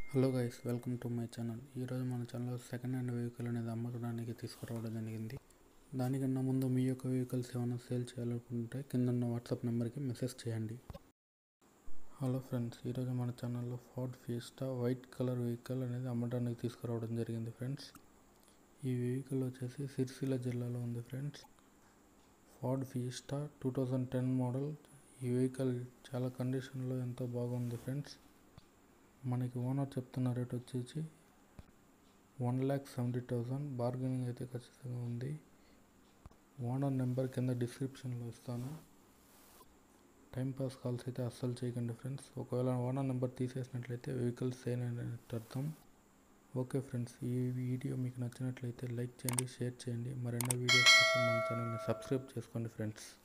hello guys welcome to my channel ఈరోజు మన ఛానల్లో సెకండ్ హ్యాండ్ వెహికల్ అనేది అమ్మకడానికి తీసుకురావడం జరిగింది దానికన్నా ముందు మీ యొక్క వెహికల్స్ ఏమైనా సేల్ చేయాలనుకుంటే కింద ఉన్న వాట్సాప్ నెంబర్కి మెసేజ్ చేయండి హలో ఫ్రెండ్స్ ఈరోజు మన ఛానల్లో Ford Fiesta white colour vehicle అనేది అమ్మడానికి తీసుకురావడం జరిగింది ఫ్రెండ్స్ ఈ వెహికల్ వచ్చేసి సిరిసిల్ల జిల్లాలో ఉంది friends Ford Fiesta two thousand ten model ఈ వెహికల్ చాలా కండిషన్లో ఎంతో బాగుంది ఫ్రెండ్స్ మనకి ఓనర్ చెప్తున్న రేట్ వచ్చేసి one lakh seventy thousand bargaining అయితే ఖచ్చితంగా ఉంది ఓనర్ నెంబర్ కింద డిస్క్రిప్షన్లో ఇస్తాను టైంపాస్ కాల్స్ అయితే అస్సలు చేయకండి ఫ్రెండ్స్ ఒకవేళ ఓనర్ నెంబర్ తీసేసినట్లయితే వెహికల్ సేల్ అనేటి అర్థం ఓకే ఫ్రెండ్స్ ఈ వీడియో మీకు నచ్చినట్లయితే లైక్ చేయండి షేర్ చేయండి మరెన్నో వీడియోస్ కోసం మన ఛానల్ని సబ్స్క్రైబ్ చేసుకోండి ఫ్రెండ్స్